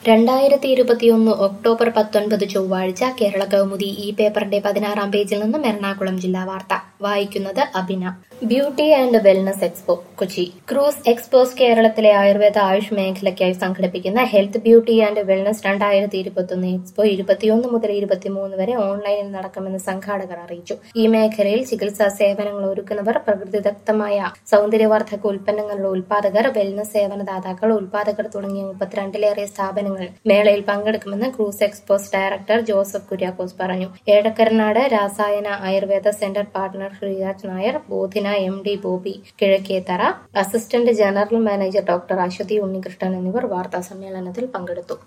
രണ്ടായിരത്തി ഇരുപത്തിയൊന്ന് ഒക്ടോബർ പത്തൊൻപത് ചൊവ്വാഴ്ച കേരള കൗമുദി ഈ പേപ്പറിന്റെ പതിനാറാം പേജിൽ നിന്നും എറണാകുളം ജില്ലാ വാർത്ത വായിക്കുന്നത് Abhina beauty and wellness expo Kochi Cruz Expos കേരളത്തിലെ ആയുർവേദ ആയുഷ് മേഖലയ്ക്കായി സംഘടിപ്പിക്കുന്ന ഹെൽത്ത് ബ്യൂട്ടി ആൻഡ് വെൽനസ് രണ്ടായിരത്തി ഇരുപത്തൊന്ന് എക്സ്പോ ഇരുപത്തിയൊന്ന് മുതൽ ഇരുപത്തിമൂന്ന് വരെ ഓൺലൈനിൽ നടക്കുമെന്ന് സംഘാടകർ അറിയിച്ചു ഈ മേഖലയിൽ ചികിത്സാ സേവനങ്ങൾ ഒരുക്കുന്നവർ പ്രകൃതിദത്തമായ സൗന്ദര്യവർദ്ധക ഉൽപ്പന്നങ്ങളുടെ ഉൽപാദകർ വെൽനസ് സേവനദാതാക്കൾ ഉൽപാദകർ തുടങ്ങിയ മുപ്പത്തിരണ്ടിലേറെ സ്ഥാപനങ്ങൾ മേളയിൽ പങ്കെടുക്കുമെന്ന് Cruz Expos director Joseph Kuriakose പറഞ്ഞു Ezhakkaranad Rasayana Ayurveda centre partner Sreeraj Nair Bodhina M D Bobby Kizhakkethara assistant general manager doctor Aswathy Unnikrishnan എന്നിവർ വാർത്താ സമ്മേളനത്തിൽ പങ്കെടുത്തു